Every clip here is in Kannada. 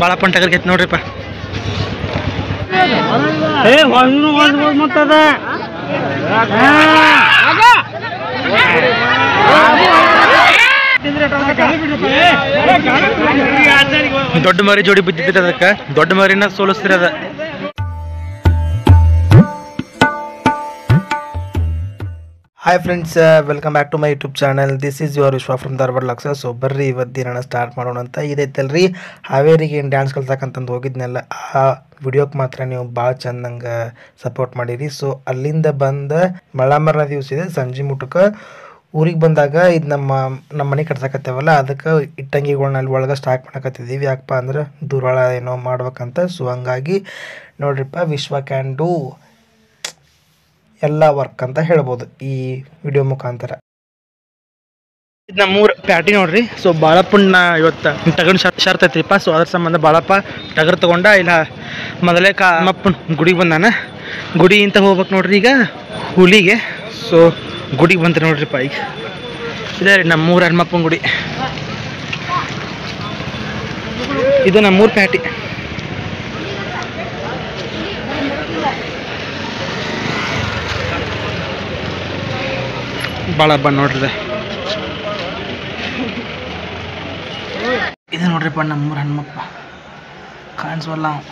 ಭಾಳ ಪಂಟಗರ್ಗೆ ಐತೆ ನೋಡ್ರಿಪ್ಪ ಏ ಹೊಳ್ನು ಹೊಳ್ದು ಮತ್ತದ ದೊಡ್ಡ ಮರಿ ಜೋಡಿ ಬಿದ್ದಿದ್ರಿ ಅದಕ್ಕೆ ದೊಡ್ಡ ಮರಿನ ಸೋಲಿಸ್ತಿರ ಅದ hi friends welcome back to my YouTube channel this is your Vishwa from Dharwad ಲಕ್ಸ ಸೊ ಬರ್ರಿ ಇವತ್ತು ದಿನ ಸ್ಟಾರ್ಟ್ ಮಾಡೋಣ ಅಂತ ಇದೈತಲ್ರಿ ಹಾವೇರಿಗೆ ಏನು ಡ್ಯಾನ್ಸ್ ಕಲ್ಸಕ್ಕಂತಂದು ಹೋಗಿದ್ನಲ್ಲ ಆ ವಿಡಿಯೋಕ್ಕೆ ಮಾತ್ರ ನೀವು ಭಾಳ ಚಂದಂಗೆ ಸಪೋರ್ಟ್ ಮಾಡಿರಿ ಸೊ ಅಲ್ಲಿಂದ ಬಂದ ಮಳ್ಳಾಮರ ದಿವಸ ಇದೆ ಸಂಜೆ ಮುಟ್ಟಕ್ಕೆ ಊರಿಗೆ ಬಂದಾಗ ಇದು ನಮ್ಮ ನಮ್ಮ ಮನೆ ಕಟ್ಸಕತ್ತೇವಲ್ಲ ಅದಕ್ಕೆ ಇಟ್ಟಂಗಿಗಳ್ನ ಅಲ್ಲಿ ಒಳಗೆ ಸ್ಟಾಕ್ ಮಾಡಕತ್ತಿದ್ದೀವಿ ಯಾಕಪ್ಪ ಅಂದ್ರೆ ದೂರಾಳ ಏನೋ ಮಾಡ್ಬೇಕಂತ ಸೊ ಹಂಗಾಗಿ ನೋಡ್ರಿಪ್ಪ ವಿಶ್ವ ಕ್ಯಾನ್ ಡೂ ಎಲ್ಲ ವರ್ಕ್ ಅಂತ ಹೇಳ್ಬೋದು ಈ ವಿಡಿಯೋ ಮುಖಾಂತರ ಇದು ನಮ್ಮೂರು ಪ್ಯಾಟಿ ನೋಡ್ರಿ ಸೊ ಬಾಳಪ್ಪನ ಇವತ್ತು ಟಗರ್ ಶರ್ತ್ ಶರ್ತ್ ಐತ್ರಿಪ್ಪ ಸೊ ಅದ್ರ ಸಂಬಂಧ ಬಾಳಪ್ಪ ಟಗರ್ ತಗೊಂಡ ಇಲ್ಲ ಮೊದಲೇ ಕಾ ನಮ್ಮಪ್ಪನ ಗುಡಿಗೆ ಬಂದಾನ ಗುಡಿ ಅಂತ ಹೋಗ್ಬೇಕು ನೋಡ್ರಿ ಈಗ ಹುಲಿಗೆ ಸೊ ಗುಡಿಗೆ ಬಂತ ನೋಡ್ರಿಪ್ಪ ಈಗ ಇದೆ ರೀ ನಮ್ಮೂರು ಹನುಮಪ್ಪನ ಗುಡಿ ಇದು ನಮ್ಮೂರು ಪ್ಯಾಟಿ ಭಾಳ ಬಣ್ಣ ನೋಡ್ರಿ ಇದು. ಇದು ನೋಡ್ರಿಪ್ಪ ನಮ್ಮೂರ ಹನುಮಪ್ಪ ಕಾಣಿಸ್ವಲ್ಲ ಅವ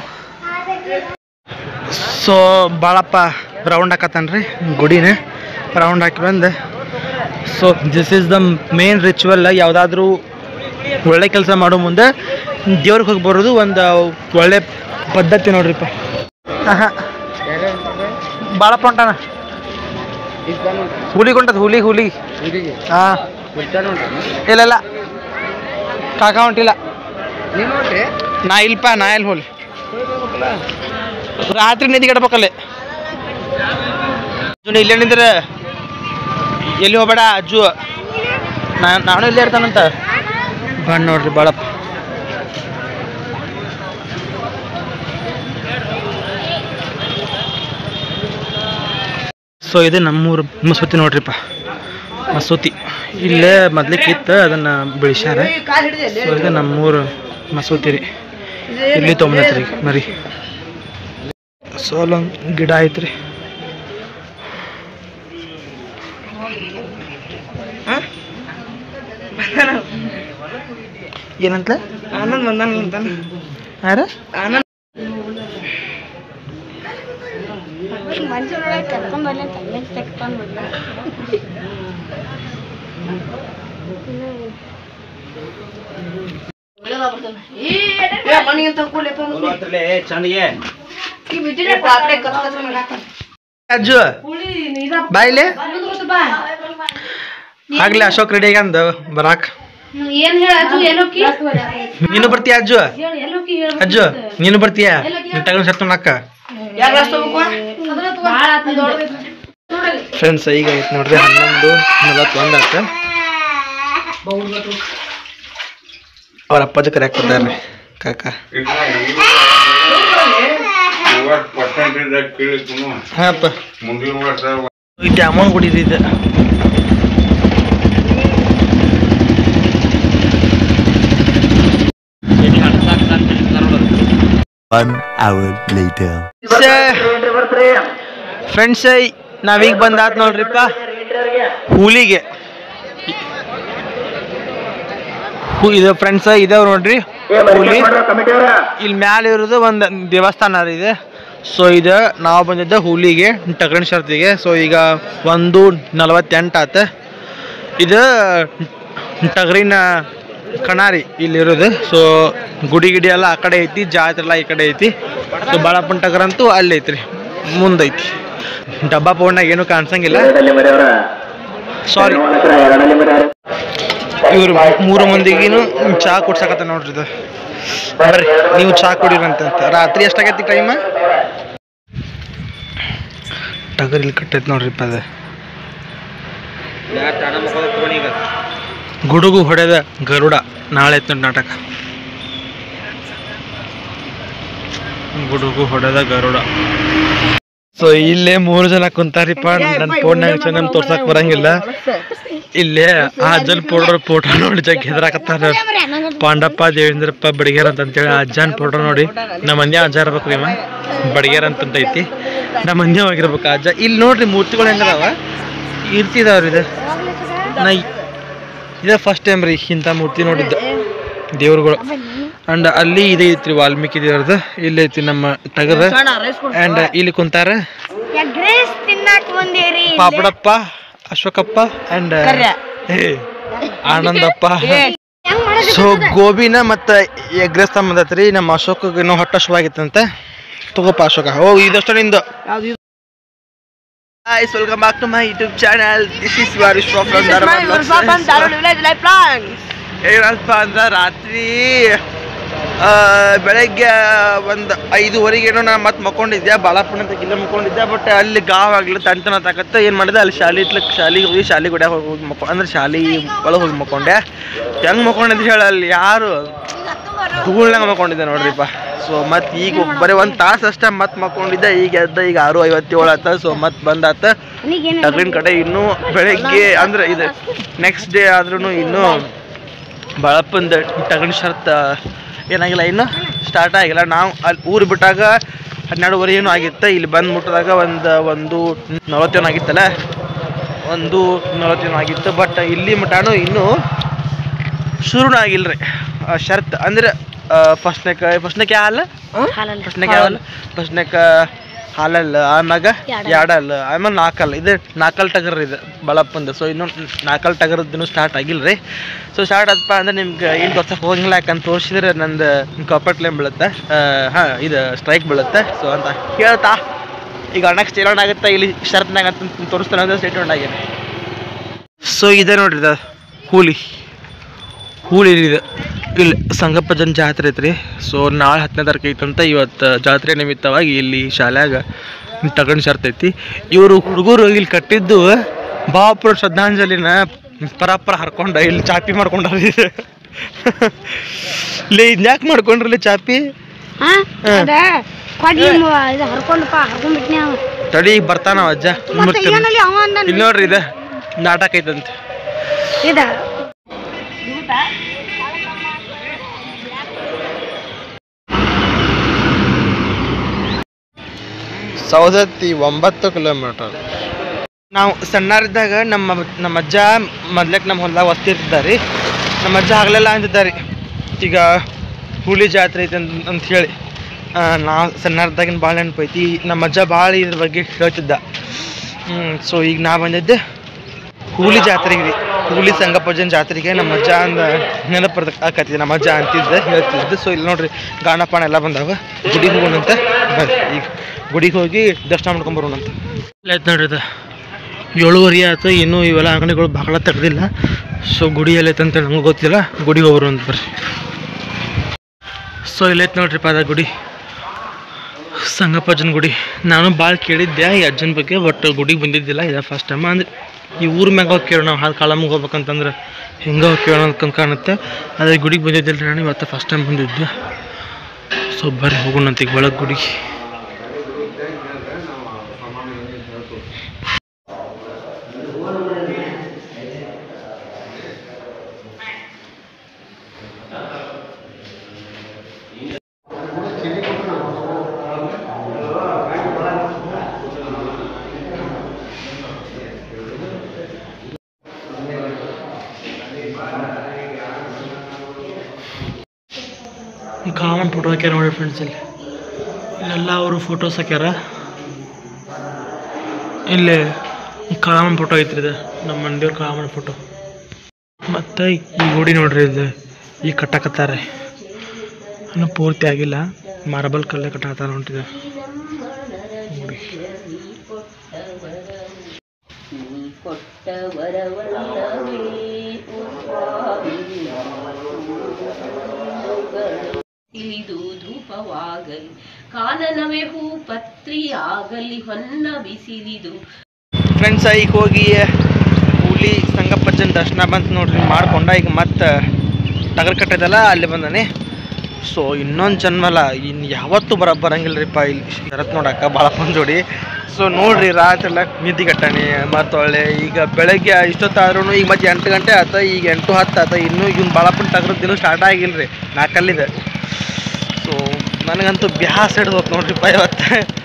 ಸೊ ಭಾಳಪ್ಪ ರೌಂಡ್ ಹಾಕತ್ತಾನ್ರಿ ಗುಡಿನ ರೌಂಡ್ ಹಾಕಿ ಬಂದು so this is the main ritual ಯಾವುದಾದ್ರೂ ಒಳ್ಳೆ ಕೆಲಸ ಮಾಡೋ ಮುಂದೆ ದೇವ್ರಿಗೆ ಹೋಗಿ ಬರೋದು ಒಂದು ಒಳ್ಳೆ ಪದ್ಧತಿ ನೋಡ್ರಿಪ್ಪ ಹಾಂ ಭಾಳಪ್ಪ ಹೊಂಟಾನ ಹುಲಿ ಹೊಂಟದ ಹುಲಿ ಹುಲಿ ಹಾಂ ಇಲ್ಲ ಇಲ್ಲ ಕಾಕ ಹೊಂಟಿಲ್ಲ ನಾ ಇಲ್ಪ ನಾ ಎಲ್ಲಿ ಹೋಲಿ ರಾತ್ರಿ ನಿಧಿಗಿಡ್ಬೇಕಲ್ಲೇ ಅಜ್ಜು ಇಲ್ಲೇ ನಿಂದ್ರೆ ಎಲ್ಲಿ ಹೋಗ್ಬೇಡ ಅಜ್ಜು ನಾ ನಾನು ಇಲ್ಲೇ ಇರ್ತಾನಂತ ಬಣ್ಣ ನೋಡ್ರಿ ಬಾಳಪ್ಪ ಸೊ ಇದು ನಮ್ಮೂರು ಮಸೂತಿ ನೋಡ್ರಿಪ್ಪ ಮಸೂತಿ ಇಲ್ಲೇ ಮೊದ್ಲಿಕ್ಕೆ ಇತ್ತು ಅದನ್ನು ಬೆಳೆಸ್ಯಾರ ಸೊ ಇದು ನಮ್ಮೂರು ಮಸೂತಿ ರೀ ಇಲ್ಲಿ ತೊಗೊಂಬತ್ರಿ ಮರಿ ಸೊ ಅಲ್ಲೊಂದು ಗಿಡ ಐತ್ರಿ ಏನಂತ ಆನಂದ್ ಬಂದಾನ ಅಂತಾನ ಯಾರ ಆನಂದ್ ಮನುಷ್ಯರೊಳಗೆ ಕರ್ಕೊಂಬರ್ಲಿ ತಲೆ ತೆಕ್ಕೊಂಡ್ಬಿಡ್ಲ ಮನೆಗೆ ತಗೊಳ್ಳಿಪ್ಪ ಅಜ್ಜು ಬಾಯ್ಲೆ ಆಗ್ಲೇ ಅಶೋಕ್ ರೆಡಿ ಆಗ್ಯಾಂದ ಬರಾಕ್ ಏನ್ ಹೇಳಜ್ಜು ಎಲ್ಲೋಕಿ ನೀನು ಬರ್ತೀಯ ಅಜ್ಜು ಹೇಳು ಎಲ್ಲೋಕಿ ಅಜ್ಜು ನೀನು ಬರ್ತೀಯ ನೀನು ತಗೊಂಡು ಸತ್ತು ಅಕ್ಕ ಯಾರು ಅಷ್ಟು ತಗೋಬೇಕು ಭಾಳ ಆತು ಫ್ರೆಂಡ್ಸ್ ಈಗ ಐತೆ ನೋಡ್ರಿ ಹನ್ನೊಂದು ನಲವತ್ತೊಂದು ಆತ ಅವ್ರ ಅಪ್ಪಾಜಿ ಕರೆಯಾಕ್ ಕೊಡ್ತಾರ್ರಿ ಕಾಕ ಹಾಪ ಮುಂದಿನ ವರ್ಷ ಈ ಡ್ಯಾಮನ್ ಗುಡಿ ರೀ ಇದು One hour later. ಫ್ರೆಂಡ್ಸ್ ನಾವೀಗ ಬಂದಾತ್ ನೋಡ್ರಿಪ್ಪ ಹುಲಿಗೆ ಹು- ಇದು ಫ್ರೆಂಡ್ಸ್ ಇದಾವ್ ನೋಡ್ರಿ ಹುಲಿ ಇಲ್ಲಿ ಮ್ಯಾಲೆ ಇರೋದು ಒಂದು ದೇವಸ್ಥಾನ ರೀ ಇದೆ ಸೊ ಇದು ನಾವು ಬಂದಿದ್ದ ಹುಲಿಗೆ ಟಗರಣ ಶರ್ತಿಗೆ ಸೊ ಈಗ ಒಂದು ನಲವತ್ತೆಂಟು ಆತ ಇದು ಟಗರಿನ ಕಣಾರಿ ಇಲ್ಲಿರೋದು ಸೊ ಗುಡಿ ಗಿಡಿ ಎಲ್ಲ ಆ ಕಡೆ ಐತಿ ಜಾತ್ರೆ ಎಲ್ಲ ಈ ಕಡೆ ಐತಿ ಸೊ ಬಾಳಪ್ಪನ ಟಗರ್ ಅಂತೂ ಅಲ್ಲಿ ಐತ್ರಿ ಮುಂದೈತಿ ಡಬ್ಬಾ ಪೌಂಡಾಗ ಏನು ಕಾಣಿಸಂಗಿಲ್ಲ ಸಾರಿ ಇವ್ರು ಮೂರು ಮಂದಿಗಿನು ಚಹಾ ಕೊಡ್ಸಕತ್ತ ನೋಡ್ರಿ ಇದು ಬರ್ರಿ ನೀವು ಚಹಾ ಕುಡೀರಂತ ರಾತ್ರಿ ಎಷ್ಟಾಗೈತಿ ಟೈಮ್ ಟಗರ್ ಇಲ್ಲಿ ಕಟ್ಟೈತಿ ನೋಡ್ರಿಪ್ಪ ಅದು ಗುಡುಗು ಹೊಡೆದ ಗರುಡ ನಾಳೆ ಐತೆ ನೋಡಿ ನಾಟಕ ಗುಡುಗು ಹೊಡೆದ ಗರುಡ ಸೊ ಇಲ್ಲೇ ಮೂರು ಜನ ಕುಂತಾರಿಪ್ಪ ನನ್ನ ಫೋನ್ನಾಗ ಚೆನ್ನಾಗಿ ತೋರ್ಸಕ್ ಬರಂಗಿಲ್ಲ ಇಲ್ಲೇ ಆ ಅಜ್ಜನ್ ಫೋಟೋ ಫೋಟೋ ನೋಡಿ ಜಗ್ ಹೆದರಾಕತ್ತಾರ ಪಾಂಡಪ್ಪ ದೇವೇಂದ್ರಪ್ಪ ಬಡಿಗೇರ್ ಅಂತ ಅಂತೇಳಿ ಆ ಅಜ್ಜನ್ ಫೋಟೋ ನೋಡಿ ನಮ್ಮ ಮಂದ್ಯ ಅಜ್ಜ ಇರ್ಬೇಕು ರೀ ಬಡಿಗೇರ್ ಅಂತ ಐತಿ ನಮ್ಮ ಮಂದ್ಯ ಹೋಗಿರ್ಬೇಕು ಆ ಅಜ್ಜ ಇಲ್ಲಿ ನೋಡ್ರಿ ಮೂರ್ತಿಗಳು ಹೆಂಗದಾವ ಇರ್ತಿದಾವ್ರಿ ಇದು ನಾ ಇ- ಇದೇ ಫಸ್ಟ್ ಟೈಮ್ ರೀ ಇಂಥ ಮೂರ್ತಿ ನೋಡಿದ್ದ ದೇವ್ರುಗಳು ಅಂಡ್ ಅಲ್ಲಿ ಇದೆ ಐತ್ರಿ ವಾಲ್ಮೀಕಿ ದೇವ್ರದ್ದು ಇಲ್ಲಿ ಐತಿ ನಮ್ಮ ಟಗದ ಅಂಡ್ ಇಲ್ಲಿ ಕುಂತಾರ ಎಗ್ರೇಸ್ ತಿನ್ನಾಕ್ ಬಂದೇರಿ ಪಾಪಡಪ್ಪ ಅಶೋಕಪ್ಪ ಅಂಡ್ ಆನಂದಪ್ಪ ಹೆಂಗ್ ಮಾಡೋದು ಸೊ ಗೋಬಿನ ಮತ್ತು ಎಗ್ ರೈಸ್ ತಂಬಂದೈತ್ರಿ ನಮ್ಮ ಅಶೋಕ ಇನ್ನೂ ಹೊಟ್ಟೆ ಹಶ್ವಾಗಿತ್ತಂತೆ ತಗೋಪ್ಪ ಅಶೋಕ ಓ ಇದಷ್ಟು ನಿಂದು Guys, welcome back to my YouTube channel. This is Varish from ಏನಪ್ಪ ಅಂದ್ರೆ ರಾತ್ರಿ ಆ, ಬೆಳಗ್ಗೆ ಒಂದು ಐದುವರೆಗೇನೋ ನಾನು ಮತ್ತೆ ಮಕ್ಕೊಂಡಿದ್ದೆ ಬಾಳಪ್ಪನ ಅಂತ ಗಿಲ್ಲ ಮಕ್ಕೊಂಡಿದ್ದೆ ಬಟ್ ಅಲ್ಲಿ ಗಾವ್ ಆಗ್ಲಿ ತಂತನ ತಾಕತ್ತ ಏನು ಮಾಡಿದೆ ಅಲ್ಲಿ ಶಾಲೆ ಇಟ್ಲಕ್ಕೆ ಶಾಲೆಗೆ ಹೋಗಿ ಶಾಲೆ ಗುಡಿಯಾಗ ಹೋಗಿ ಮಕ್ಕೊ ಅಂದ್ರೆ ಶಾಲೆ ಒಳಗೆ ಹೋಗಿ ಮಕ್ಕೊಂಡೆ ಹೆಂಗೆ ಮಕ್ಕೊಂಡಿದ್ದೆ ಹೇಳ ಅಲ್ಲಿ ಯಾರು ಧೂಳ್ನಾಗ ಮಕ್ಕೊಂಡಿದ್ದೆ ನೋಡ್ರಿಪ್ಪ ಸೊ ಮತ್ತೆ ಈಗ ಬರೀ ಒಂದು ತಾಸು ಅಷ್ಟೇ ಮತ್ತೆ ಮಕ್ಕೊಂಡಿದ್ದೆ ಈಗ ಎದ್ದ ಈಗ ಆರು ಐವತ್ತೇಳು ಆತ ಸೊ ಮತ್ತೆ ಬಂದಾತ ನನಗೇನು ಟಗ್ರಿನ ಕಡೆ ಇನ್ನೂ ಬೆಳಗ್ಗೆ ಅಂದ್ರೆ ಇದು ನೆಕ್ಸ್ಟ್ ಡೇ ಆದ್ರೂ ಇನ್ನೂ ಬಾಳಪ್ಪಂದ ಟಗರಿನ ಶರ್ತ್ ಏನಾಗಿಲ್ಲ ಇನ್ನು ಸ್ಟಾರ್ಟ್ ಆಗಿಲ್ಲ ನಾವು ಅಲ್ಲಿ ಊರು ಬಿಟ್ಟಾಗ ಹನ್ನೆರಡುವರೆ ಏನೋ ಆಗಿತ್ತು ಇಲ್ಲಿ ಬಂದು ಮುಟ್ಟಿದಾಗ ಒಂದು ಒಂದು ನಲವತ್ತೇನು ಆಗಿತ್ತಲ್ಲ ಒಂದು ನಲವತ್ತೇನು ಆಗಿತ್ತು ಬಟ್ ಇಲ್ಲಿ ಮಟಾನು ಇನ್ನೂ ಶುರುನೂ ಆಗಿಲ್ಲ ರೀ ಶರ್ತ್ ಅಂದ್ರೆ ಫಸ್ಟ್ನೇಕ ಫಸ್ಟ್ನೇಕ ಹಾಲು ಹಾಲಲ್ಲ ಫಸ್ಟ್ನೇಕ ಹಾಲು ಫಸ್ಟ್ನೇಕ ಹಾಲಲ್ಲ ಆಮ್ಯಾಗ ಎರಡಲ್ಲ ಆಮೇಲೆ ನಾಲ್ಕಲ್ಲ ಇದು ನಾಲ್ಕಲ್ ಟಗರ್ ಇದು ಬಳಪ್ಪಂದು ಸೊ ಇನ್ನು ನಾಲ್ಕಲ್ ಟಗರದ್ದು ಸ್ಟಾರ್ಟ್ ಆಗಿಲ್ಲ ರೀ ಸೊ ಸ್ಟಾರ್ಟ್ ಆದಪ್ಪ ಅಂದ್ರೆ ನಿಮ್ಗೆ ಏನು ತೋರ್ಸಕ್ಕೆ ಹೋಗಿಲ್ಲ ಯಾಕಂತ ತೋರಿಸಿದ್ರೆ ನಂದು ಕಾಪರ್ ಕ್ಲೇಮ್ ಬೀಳುತ್ತೆ ಹಾಂ ಇದು ಸ್ಟ್ರೈಕ್ ಬೀಳುತ್ತೆ ಸೊ ಅಂತ ಹೇಳ್ತಾ ಈಗ ನೆಕ್ಸ್ಟ್ ಏನೋ ಆಗುತ್ತೆ ಇಲ್ಲಿ ಶರ್ತ್ನಾಗ ಅಂತ ತೋರಿಸ್ತಾನೆ ಅಂದ್ರೆ ಸ್ಟೇಟ್ಮೆಂಟ್ ಆಗಿದೆ ಸೊ ಇದೆ ನೋಡ್ರಿ ಇದು ಕೂಲಿ ಕೂಲಿ ಇದೆ ಇಲ್ಲಿ ಸಂಗಪ್ಪ ಜನ ಜಾತ್ರೆ ಐತ್ರಿ ಸೊ ನಾಳೆ ಹತ್ತನೇ ತಾರೀಕು ಐತಂತ ಇವತ್ತು ಜಾತ್ರೆ ನಿಮಿತ್ತವಾಗಿ ಇಲ್ಲಿ ಶಾಲ್ಯಾಗ ತಗೊಂಡು ಶರ್ತೈತಿ ಇವರು ಹುಡುಗರು ಇಲ್ಲಿ ಕಟ್ಟಿದ್ದು ಬಾಪುರ ಶ್ರದ್ಧಾಂಜಲಿನ ಪರಾಪರ ಹರ್ಕೊಂಡ ಇಲ್ಲಿ ಚಾಪಿ ಮಾಡ್ಕೊಂಡ್ರಿ ಲೇ ಇದ್ಯಾಕೆ ಮಾಡ್ಕೊಂಡ್ರಲ್ಲಿ ಚಾಪಿ ಹಾ ಅದ ಕೊಡಿ ಮ- ಇದು ಹರ್ಕೊಂಡಪ್ಪ ಹರ್ಕೊಂಡ್ಬಿಟ್ನಿ ಅವ ತಡಿ ಈಗ ಬರ್ತಾನ ಅಜ್ಜ ಮತ್ತೆ ಏನಲ್ಲಿ ಅವ ಅಂದ ಇಲ್ಲಿ ನೋಡ್ರಿ ಇದು ನಾಟಕ ಐತಂತೆ ಇದ ಸೌದತ್ತಿ ಒಂಬತ್ತು ಕಿಲೋಮೀಟರ್ ನಾವು ಸಣ್ಣರಿದ್ದಾಗ ನಮ್ಮ ನಮ್ಮ ಅಜ್ಜ ಮೊದ್ಲಕ್ಕೆ ನಮ್ಮ ಹೊಲ್ದಾಗ ಒತ್ತಿರ್ತಿದ್ದಾರೆ ನಮ್ಮ ಅಜ್ಜ ಆಗಲೆಲ್ಲ ಅಂತಿದ್ದಾರೆ ಈಗ ಹುಲಿ ಜಾತ್ರೆ ಐತೆ ಅಂತ ಅಂತ ಹೇಳಿ ನಾವು ಸಣ್ಣರಿದ್ದಾಗಿನ ಭಾಳ ನೆನಪೈತಿ ನಮ್ಮ ಅಜ್ಜ ಭಾಳ ಇದ್ರ ಬಗ್ಗೆ ಹೇಳ್ತಿದ್ದ ಸೊ ಈಗ ನಾ ಬಂದಿದ್ದೆ ಹುಲಿ ಜಾತ್ರೆಗೆ ರೀ ಹುಲಿ ಸಂಗಪ್ಪಜ್ಜನ ಜಾತ್ರೆಗೆ ನಮ್ಮ ಅಜ್ಜ ಅಂದ ನೆನಪು ಆಕತಿ ನಮ್ಮ ಅಜ್ಜ ಅಂತಿದ್ದೆ ಹೇಳ್ತಿದ್ದೆ ಸೊ ಇಲ್ಲಿ ನೋಡ್ರಿ ಗಾಣಪಾಣ ಎಲ್ಲ ಬಂದಾವ ಗುಡಿಗೆ ಹೋಗೋಣಂತ ಬರ್ರಿ ಈಗ ಗುಡಿಗೆ ಹೋಗಿ ದರ್ಶನ ಮಾಡ್ಕೊಂಡ್ ಬರೋಣಂತ ಆಯ್ತು ನೋಡ್ರಿ ಇದು ಏಳುವರೆ ಆಯ್ತು ಇನ್ನೂ ಇವೆಲ್ಲ ಅಂಗಡಿಗಳು ಬಹಳ ತೆಗ್ದಿಲ್ಲ ಸೊ ಗುಡಿ ಎಲ್ಲೈತೆ ಅಂತ ನಮ್ಗೆ ಗೊತ್ತಿಲ್ಲ ಗುಡಿಗೆ ಹೋಗ್ರು ಅಂತ ಬರ್ರಿ ಸೊ ಇಲ್ಲೈತೆ ನೋಡ್ರಿಪ್ಪ ಅದ ಗುಡಿ ಸಂಗಪ್ಪಜ್ಜನ ಗುಡಿ ನಾನು ಭಾಳ ಕೇಳಿದ್ದೆ ಈ ಅಜ್ಜನ ಬಗ್ಗೆ ಬಟ್ ಗುಡಿಗೆ ಬಂದಿದ್ದಿಲ್ಲ ಇದೆ ಫಸ್ಟ್ ಟೈಮ್ ಅಂದ್ರೆ ಈ ಊರ ಮ್ಯಾಗ ಹೋಗಿ ಕೇಳೋಣ ಹಾಲು ಕಾಲಮ್ಗೆ ಹೋಗ್ಬೇಕಂತಂದ್ರೆ ಹೆಂಗೆ ಹೋಗಿ ಕೇಳೋಣ ಅಂತ ಕಾಣುತ್ತೆ ಅದೇ ಗುಡಿಗೆ ಬಂದಿದ್ದಿಲ್ಲ ನಾನು ಇವತ್ತು ಫಸ್ಟ್ ಟೈಮ್ ಬಂದಿದ್ದೆ ಸೊ ಬರ್ರಿ ಹೋಗೋಣಂತ ಈಗ ಒಳಗೆ ಗುಡಿಗೆ ಕಾಮನ್ ಫೋಟೋ ಹಾಕ್ಯಾರ ನೋಡಿ ಫ್ರೆಂಡ್ಸ್ ಇಲ್ಲಿ ಇಲ್ಲೆಲ್ಲ ಅವರು ಫೋಟೋಸ್ ಹಾಕ್ಯಾರ ಇಲ್ಲಿ ಕಾಮನ್ ಫೋಟೋ ಐತ್ರಿ ಇದು ನಮ್ಮ ಮಂದಿಯವ್ರ ಕಾಮನ್ ಫೋಟೋ ಮತ್ತು ಈ ಗುಡಿ ನೋಡ್ರಿ ಇದು ಈಗ ಕಟ್ಟಾಕತ್ತಾರೆ ಇನ್ನೂ ಪೂರ್ತಿ ಆಗಿಲ್ಲ ಮಾರ್ಬಲ್ ಕಲ್ಲೇ ಕಟ್ಟಾಕತ್ತಾರ ಹೊಂಟಿದೆ ಗುಡಿ ತಿಳಿದು ಧೂಪವಾಗಲಿ ಕಾನನವೇ ಹೂ ಪತ್ರಿಯಾಗಲಿ ಹೊನ್ನ ಬಿಸಿಲಿದು ಫ್ರೆಂಡ್ಸ್ ಈಗ ಹೋಗಿ ಹುಲಿ ಸಂಗಪ್ಪಜ್ಜನ ದರ್ಶನ ಬಂತು ನೋಡ್ರಿ ಮಾಡ್ಕೊಂಡ ಈಗ ಮತ್ತೆ ಟಗರ್ ಕಟ್ಟದಲ್ಲ ಅಲ್ಲಿ ಬಂದಾನೆ ಸೊ ಇನ್ನೊಂದು ಜನ್ಮಲ್ಲ ಇನ್ನು ಯಾವತ್ತೂ ಬರ ಬರಂಗಿಲ್ಲ ಇಲ್ಲಿ ಶರತ್ ನೋಡಕ್ಕ ಭಾಳಪ್ಪನ ಜೋಡಿ ಸೊ ನೋಡ್ರಿ ರಾತ್ರಿ ಎಲ್ಲ ನಿದ್ದೆ ಕಟ್ಟಾಣಿ ಮತ್ತು ಒಳ್ಳೆ ಈಗ ಬೆಳಗ್ಗೆ ಇಷ್ಟೊತ್ತಾದ್ರೂ ಈಗ ಮತ್ತೆ ಎಂಟು ಗಂಟೆ ಆತ ಈಗ ಎಂಟು ಹತ್ತು ಆತ ಇನ್ನೂ ಇವ್ನು ಭಾಳಪ್ಪನ ಟಗ್ರದ ದಿನ ಸ್ಟಾರ್ಟ್ ಆಗಿಲ್ಲ ರೀ ನಾಲ್ಕಲ್ಲಿದೆ ಸೊ ನನಗಂತೂ ಬ್ಯಾಸ್ ಹಿಡ್ದು ಹೋತ್ ನೋಡ್ರಿಪ್ಪ ಇವತ್ತು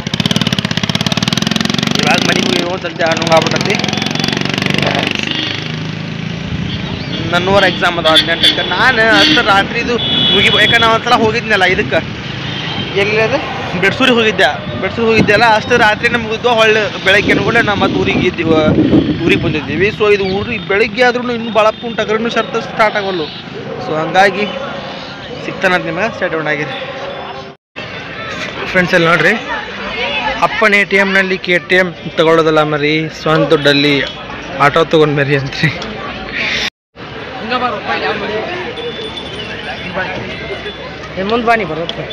ಇವಾಗ ಮನೆಗೆ ಹೋಗಿ ಜಲ್ದಿ ಅನ್ನಂಗೆ ಆಗ್ಬಿಟ್ಟತಿ ನನ್ನೂರ ಎಕ್ಸಾಮ್ ಅದ ಹದಿನೆಂಟಕ್ಕೆ ನಾನು ಅಷ್ಟು ರಾತ್ರಿ ಇದು ಮುಗಿ ಯಾಕಂದ್ರೆ ನಾವು ಒಂದ್ಸಲ ಹೋಗಿದ್ನಲ್ಲ ಇದಕ್ಕೆ ಎಲ್ಲಿ ಅದು ಬೆಡ್ಸೂರಿಗೆ ಹೋಗಿದ್ದೆ ಬೆಡ್ಸೂರಿಗೆ ಹೋಗಿದ್ದೆಲ್ಲ ಅಷ್ಟು ರಾತ್ರಿ ಮುಗಿದ್ವು ಹೊಳ್ಳಿ ಬೆಳಗ್ಗೆ ಅನ್ಕೊಂಡೆ ನಾವು ಮತ್ತೆ ಊರಿಗೆ ಇದ್ದೀವಿ ಊರಿಗೆ ಬಂದಿದ್ದೀವಿ ಸೊ ಇದು ಊರಿಗೆ ಬೆಳಗ್ಗೆ ಆದ್ರೂ ಇನ್ನೂ ಭಾಳ ಟಗರನ್ನು ಶರ್ತ್ ಸ್ಟಾರ್ಟ್ ಆಗೋಲ್ಲ ಸೊ ಹಂಗಾಗಿ ಸಿಗ್ತಾನಂತ ನಿಮಗೆ ಸ್ಟಾರ್ಟ್ ಔಟ್ ಆಗಿದೆ ಫ್ರೆಂಡ್ಸ್ ಎಲ್ಲ ನೋಡ್ರಿ ಅಪ್ಪನ ಎ ಟಿ ಎಮ್ನಲ್ಲಿ ಕೆ ಟಿ ಎಮ್ ತಗೊಳ್ಳೋದಲ್ಲ ಮರಿ ಸ್ವಂತ ದುಡ್ಡಲ್ಲಿ ಆಟೋ ತೊಗೊಂಡು ಮರಿ ಅಂತ್ರಿ ಮುಂದೆ ಬಾನಿ ಬರುತ್ತೆ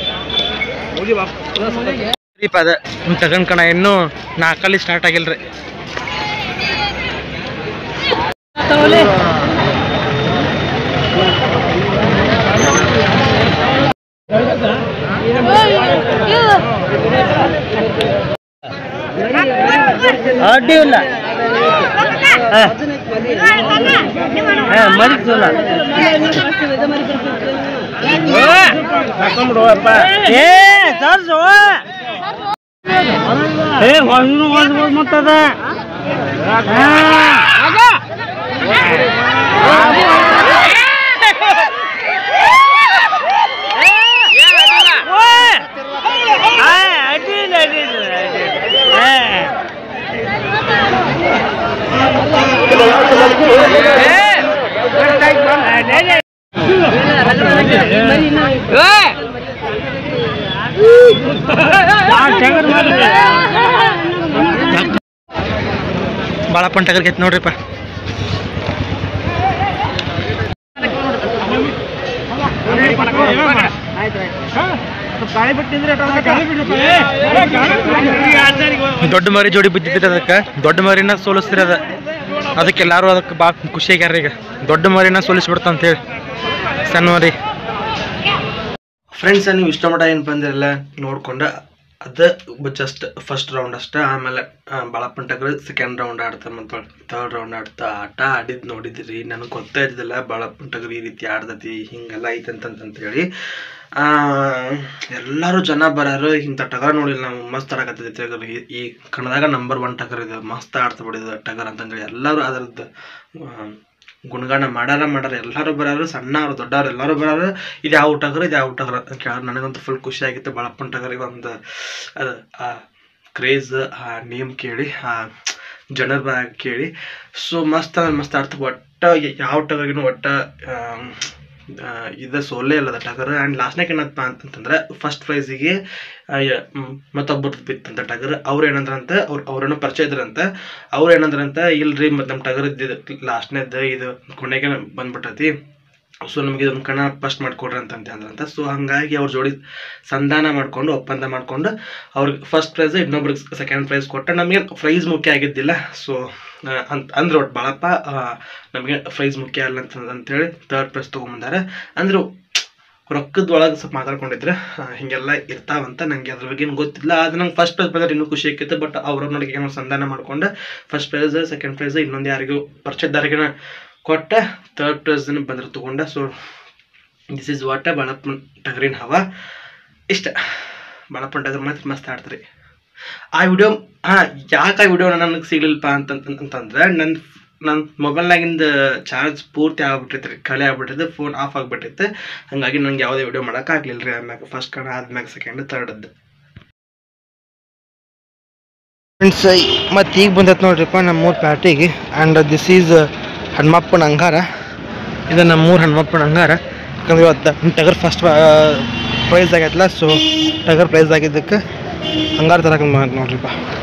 ರೀಪ ಅದ ತಗೊಂಡ್ ಕಣ ಇನ್ನೂ ನಾಲ್ಕಲ್ಲಿ ಸ್ಟಾರ್ಟ್ ಆಗಿಲ್ರಿ ಅಡ್ಡಿ ಇಲ್ಲ ಮರಿಸಲ್ಲ ಹಾಕೊಂಬಿಡುವಪ್ಪ ಏ ಸರ್ಸು ಏ ಹೊಣ್ಣು ಹೊಂದ್ಬೋದು ಮತ್ತದ ಅಡ್ಡಿಲ್ಲ ಅಡ್ಡಿಲ್ಲ ಅಡ್ಡಿಲ್ಲ ಭಾಳಪ್ಪನ ಟಗರ್ ಗೆತ್ ನೋಡ್ರಿಪ್ಪ ದೊಡ್ಡ ಮರಿ ಜೋಡಿ ಬಿದ್ದಿದ್ರಿ ಅದಕ್ಕೆ ದೊಡ್ಡ ಮರಿನ ಸೋಲಿಸ್ತಿರ ಅದ ಅದಕ್ಕೆ ಎಲ್ಲಾರು ಅದಕ್ಕೆ ಬಾ ಖುಷಿ ಆಗ್ಯಾರ ಈಗ ದೊಡ್ಡ ಮರಿನ ಸೋಲಿಸ್ಬಿಡ್ತ ಅಂತೇಳಿ ಸಣ್ಣ ಮರಿ ಫ್ರೆಂಡ್ಸ್ ನೀವು ಇಷ್ಟ ಮಟ ಏನು ಬಂದಿರಲ್ಲ ನೋಡ್ಕೊಂಡ ಅದ ಜಸ್ಟ್ ಫಸ್ಟ್ ರೌಂಡ್ ಅಷ್ಟೇ ಆಮೇಲೆ ಬಾಳಪ್ಪನ ಟಗರ್ ಸೆಕೆಂಡ್ ರೌಂಡ್ ಆಡ್ತಾರೆ ಮತ್ತು ಥರ್ಡ್ ರೌಂಡ್ ಆಡ್ತಾ ಆಟ ಆಡಿದ್ದು ನೋಡಿದ್ರಿ ನನಗೆ ಗೊತ್ತೇ ಇದ್ದಿಲ್ಲ ಬಾಳಪ್ಪನ ಟಗರ್ ಈ ರೀತಿ ಆಡ್ತತಿ ಹಿಂಗೆಲ್ಲ ಐತೆ ಅಂತಂತೇಳಿ ಎಲ್ಲರೂ ಜನ ಬರೋರು ಇಂಥ ಟಗರ್ ನೋಡಿಲ್ಲ ನಾವು ಮಸ್ತ್ ಆಡಕತ್ತೈತಿ ಟಗರ್ ಈ- ಈ ಕನ್ನಡದಾಗ ನಂಬರ್ ಒನ್ ಟಗರ್ ಇದು ಮಸ್ತ್ ಆಡ್ತಾ ಬಿಡಿದ ಟಗರ್ ಅಂತಂದೇಳಿ ಎಲ್ಲರೂ ಅದರದ್ದು ಆ, ಗುಣಗಾನ ಮಾಡಾರ ಮಾಡಾರ ಎಲ್ಲರೂ ಬರೋರು ಸಣ್ಣವ್ರು ದೊಡ್ಡವ್ರು ಎಲ್ಲರೂ ಬರೋರು ಇದು ಯಾವ ಟಗರ್ ಇದು ಯಾವ ಟಗರ್ ಅಂತ ಕೇಳೋರು ನನಗಂತೂ ಫುಲ್ ಖುಷಿ ಆಗಿತ್ತು ಬಾಳಪ್ಪನ ಟಗರಿಗೆ ಒಂದು ಅದು ಆ ಕ್ರೇಜ್ ಆ ನೇಮ್ ಕೇಳಿ ಆ ಜನರ ಬಾಯಾಗ ಕೇಳಿ ಸೊ ಮಸ್ತ್ ಅಂದ್ರೆ ಮಸ್ತ್ ಅರ್ಥ ಒಟ್ಟ ಯಾವ ಟಗರಿಗೂ ಒಟ್ಟ ಆಮ್, ಆ, ಇದು ಸೋಲೇ ಇಲ್ಲದ ಟಗರ್ ಆ್ಯಂಡ್ ಲಾಸ್ಟ್ನಾಗ ಏನಪ್ಪ ಅಂತಂತಂದ್ರೆ ಫಸ್ಟ್ ಪ್ರೈಸಿಗೆ ಮತ್ತೊಬ್ಬರು ಬಿತ್ತಂತ ಟಗರ್ ಅವ್ರು ಏನಂದ್ರಂತ ಅವ್ರು ಅವ್ರನ್ನ ಪರಿಚಯ ಇದ್ರಂತ ಅವ್ರು ಏನಂದ್ರಂತ ಇಲ್ರಿ ಮತ್ತು ನಮ್ಮ ಟಗರ್ ಇದ್ದಿದ್ದು ಲಾಸ್ಟ್ನೇದ್ದು ಇದು ಕೊನೆಗೆ ಬಂದ್ಬಿಟ್ಟೈತಿ ಸೊ ನಮಗೆ ಇದೊಂದು ಕಣ ಫಸ್ಟ್ ಮಾಡಿಕೊಡ್ರಿ ಅಂತ ಅಂದ್ರಂತ ಸೊ ಹಂಗಾಗಿ ಅವ್ರ ಜೋಡಿ ಸಂಧಾನ ಮಾಡಿಕೊಂಡು ಒಪ್ಪಂದ ಮಾಡಿಕೊಂಡು ಅವ್ರಿಗೆ ಫಸ್ಟ್ ಪ್ರೈಸ್ ಇನ್ನೊಬ್ರಿಗೆ ಸೆಕೆಂಡ್ ಪ್ರೈಸ್ ಕೊಟ್ಟ ನಮಗೆ ಪ್ರೈಸ್ ಮುಖ್ಯ ಆಗಿದ್ದಿಲ್ಲ ಸೊ ಅಂತ ಅಂದ್ರೆ ಒಟ್ಟು ಭಾಳಪ್ಪ ನಮಗೆ ಪ್ರೈಸ್ ಮುಖ್ಯ ಅಲ್ಲ ಅಂತ ಅಂತೇಳಿ ತರ್ಡ್ ಪ್ರೈಸ್ ತೊಗೊಂಬಂದಾರೆ ಅಂದ್ರೆ ರೊಕ್ಕದ ಒಳಗೆ ಸ್ವಲ್ಪ ಮಾತಾಡ್ಕೊಂಡಿದ್ರೆ ಆ, ಹಿಂಗೆಲ್ಲ ಇರ್ತಾವಂತ ನನಗೆ ಅದ್ರ ಬಗ್ಗೆ ಏನು ಗೊತ್ತಿಲ್ಲ ಅದು ನಂಗೆ ಫಸ್ಟ್ ಪ್ರೈಸ್ ಬಂದ್ರೆ ಇನ್ನೂ ಖುಷಿ ಆಕಿತ್ತು ಬಟ್ ಅವ್ರ ನಡಿಗೆ ಏನೋ ಸಂಧಾನ ಮಾಡ್ಕೊಂಡು ಫಸ್ಟ್ ಪ್ರೈಸ್ ಸೆಕೆಂಡ್ ಪ್ರೈಸ್ ಇನ್ನೊಂದು ಯಾರಿಗೂ ಪರಿಚಯದಾರಿಗಿನ ಕೊಟ್ಟ ಥರ್ಡ್ ಪ್ರೈಸ್ ಬಂದ್ರೆ ತೊಗೊಂಡ ಸೊ ದಿಸ್ ಈಸ್ ವಾಟ ಬಾಳಪ್ಪನ ಟಗರಿನ ಹವ ಇಷ್ಟ ಬಾಳಪ್ಪನ ಟಗರ್ ಮಾತ್ರ ಮಸ್ತ್ ಆಡ್ತಾರೆ ಆ ವಿಡಿಯೋ ಹಾಂ ಯಾಕೆ ಆ ವಿಡಿಯೋ ನನಗೆ ಸಿಗ್ಲಿಲ್ಲಪ್ಪ ಅಂತ ಅಂತಂದ್ರೆ ನನ್ನ ನನ್ನ ಮೊಬೈಲ್ನಾಗಿಂದ ಚಾರ್ಜ್ ಪೂರ್ತಿ ಆಗ್ಬಿಟ್ಟೈತೆ ರೀ ಖಾಲಿ ಆಗ್ಬಿಟ್ಟೈತೆ ಫೋನ್ ಆಫ್ ಆಗಿಬಿಟ್ಟೈತೆ ಹಾಗಾಗಿ ನಂಗೆ ಯಾವುದೇ ವಿಡಿಯೋ ಮಾಡೋಕ್ಕಾಗಲಿಲ್ಲ ರೀ ಆಮ್ಯಾಗ ಫಸ್ಟ್ ಕಣ ಆದ್ಮ್ಯಾಗ ಸೆಕೆಂಡ್ ತರ್ಡದ್ದು ಫ್ರೆಂಡ್ಸ್ ಮತ್ತು ಈಗ ಬಂದೈತೆ ನೋಡ್ರಿಪ್ಪ ನಮ್ಮೂರ ಪ್ಯಾಟಿಗೆ ಆ್ಯಂಡ್ ದಿಸ್ ಈಸ್ ಹನುಮಪ್ಪನ ಅಂಗಾರ ಇದು ನಮ್ಮೂರ ಹನುಮಪ್ಪನ ಅಂಗಾರ ಯಾಕಂದ್ರೆ ಇವತ್ತು ಟಗರ್ ಫಸ್ಟ್ ಪ್ರೈಸ್ ಆಗೈತಲ್ಲ ಸೊ ಟಗರ್ ಪ್ರೈಸ್ ಆಗಿದ್ದಕ್ಕೆ ಅಂಗಾರ ತರಕ ನೋಡ್ರಿಪ್ಪ